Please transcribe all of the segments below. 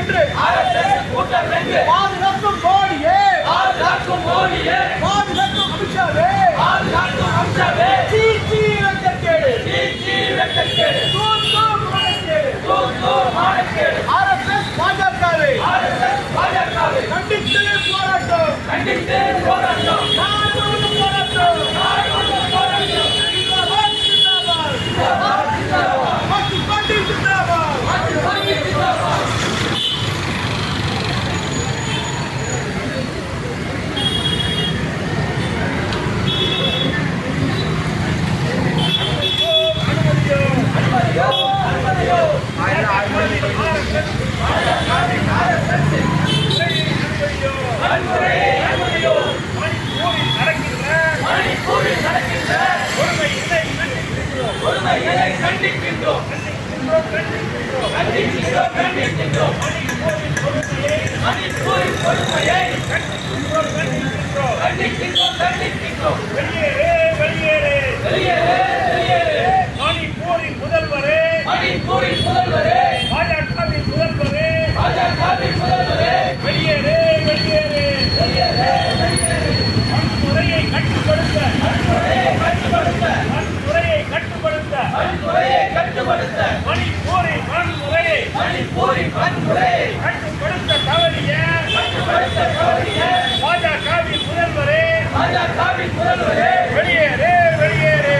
என்று பாதுகாக்கும் மோடியே பாதுகாக்கும் அமித்ஷாவே சீ, சீ, வெட்கக்கேடு. தூர், தூர், மானக்கேடு. RSS பாஜகவை கண்டித்து போராட்டம் நாடு முழுவதும் போராட்டம் ஜிந்தாபாத், ஜிந்தாபாத். மாற்று பாண்டி ஜிந்தாபாத். வெளியேறு வெளியேறு மணிப்பூரின் முதல்வரே பாஜகவின் முதல்வரே வெளியேறு வெளியேறு வன்முறையை கட்டுப்படுத்த வன்முறையை கட்டுப்படுத்த மணிப்பூரின் வன்முறையை கட்டுப்படுத்த தவறிய பாஜகவின் முதல்வரே வெளியேறு வெளியேறு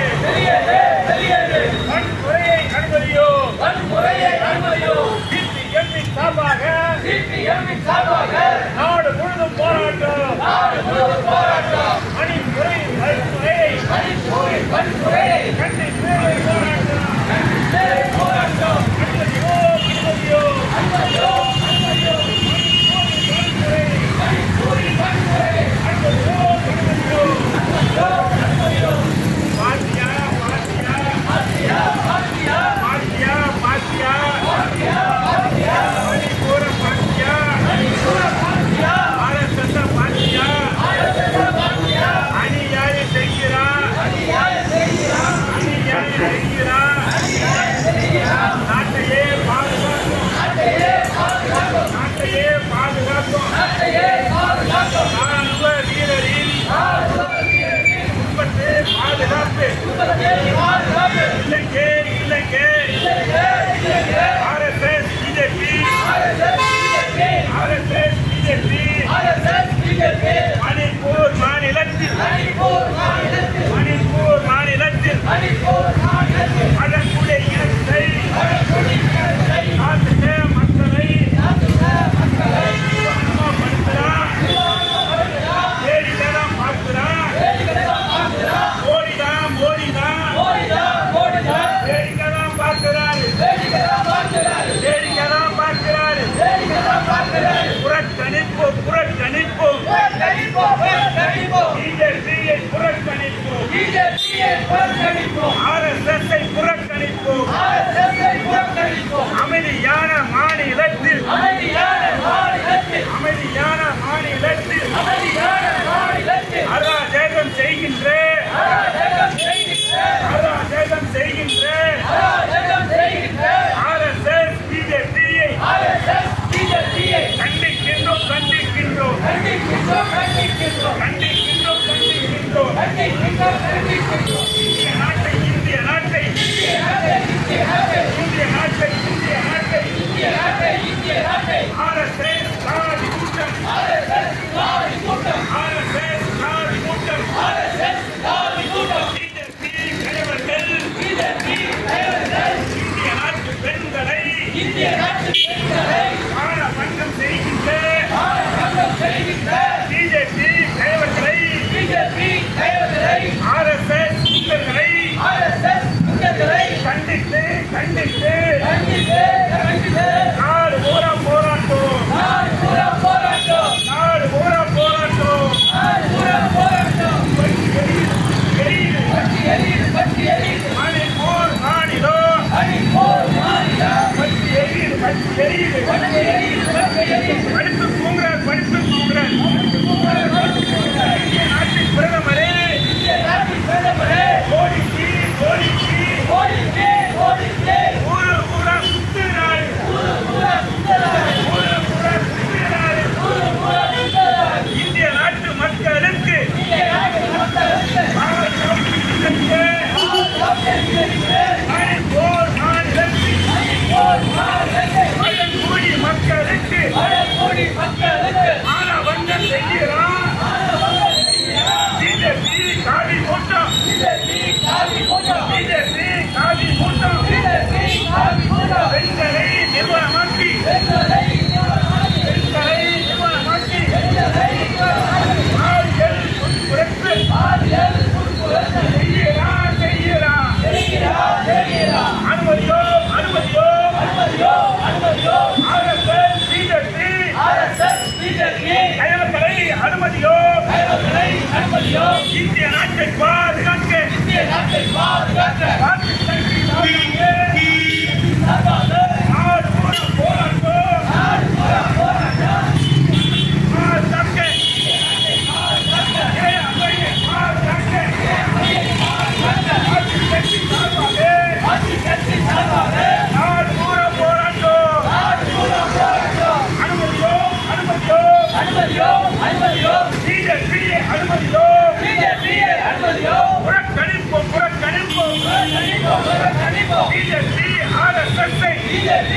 வன்முறையை அனுமதியோ சிபிஎம்மின் சார்பாக நாடு முழுதும் போராட்டம் மணிப்புரை வன்முறையை கண்டித்து போராட்டம் அனுமதியோ அனுமதியோ பாத்தியா பாத்தியா பாத்தியா பாத்தியா மணிப்பூர பாத்தியா ஆர்எஸ்எஸ் பாத்தியா அநியாய செய்கிறா அநியாய செய்கிறா நாட்டையே பாதுகாக்கும் நாட்டையே பாதுகாக்கும் ராணுவ வீரரின் குடும்பத்தை பாதுகாப்பு இல்லைங்கே இல்லைங்கே RSS BJP RSS BJP Manipur மாநிலத்தில் மணிப்பூர் மாநிலத்தில் அதற்குடைய இனத்தை காத்துக்க மக்களை அனுமதிப்படுத்துகிறார். தேடிதான் பார்க்கிறார். மோடிதான், மோடிதான். தேடிக்கதான் பார்க்கிறாரு. தேடிக்கதான் பார்க்கிறாரு. புறக்கணிப்பு புறக்கணிப்பு பிஜேபியை புறக்கணிப்பு ஆர்எஸ்எஸ் ஐ புறக்கணிப்பு அமைதியான மாநிலத்தில் அமைதியான மாநிலத்தில் அராஜகம் செய்கின்ற அராஜகம் செய்கின்ற ஆர்எஸ்எஸ் பிஜேபியை கண்டிக்கின்றோம் கண்டிக்கின்றோம் கண்டிக்கின்றோம் கண்டிக்கின்றோம் இந்திய நாட்டை இந்திய நாட்டை இந்திய நாட்டை இந்திய நாட்டை ஆர்எஸ்எஸ் சாதி கூட்டம் ஆர்எஸ்எஸ் சாதி கூட்டம் பிஜேபி தலைவர்கள் இந்திய நாட்டு பெண்களை ஆன பங்கம் செய்கின்ற பிஜேபி தலைவர்களை ஆர்எஸ்எஸ் குண்டர்களை கண்டித்து கண்டித்து நாடு பூரா போராட்டம் நாடு பூரா போராட்டம் எரியுது. மணிப்பூர் மாநிலம் பற்றி எரியுது, பற்றி எரியுது. படிப்பு தூங்குறார் படிப்பு தூங்குறார் இந்திய நாட்டின் பிரதமரே கோடிக்கு கோடிக்கு ஊரு ஊரா சுத்துகிறாரு ஊரு பிஜேபி